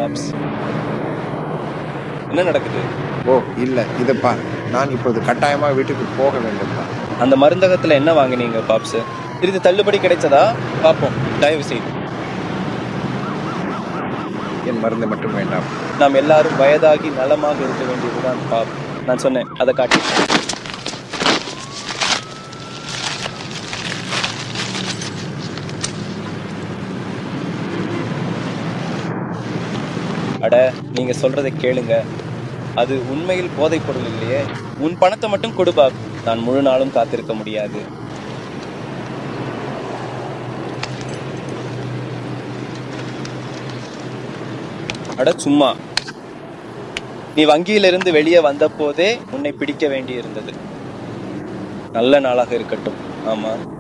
பாப்ஸ் என்ன நடக்குது ஓ இல்லை இதை பார் நான் இப்போது கட்டாயமாக வீட்டுக்கு போக வேண்டும் தான் அந்த மருந்தகத்துல என்ன வாங்குனீங்க பாப்ஸ் இது தள்ளுபடி கிடைச்சதா பார்ப்போம் தயவு செய்து என் மருந்து மட்டும் வேண்டாம் நாம் எல்லாரும் வயதாகி நலமாக இருக்க வேண்டியதுதான் பாப் நான் சொன்னேன் அதை காட்டி அட நீங்க சொல்றதை கேளுங்க அது உண்மையில் போதைப் பொருள் இல்லையே உன் பணத்தை மட்டும் கொடு பாப் நான் முழு நாளும் காத்திருக்க முடியாது அட சும்மா நீ வங்கியிலிருந்து வெளியே வந்த போதே உன்னை பிடிக்க வேண்டியிருந்தது நல்ல நாளாக இருக்கட்டும் ஆமா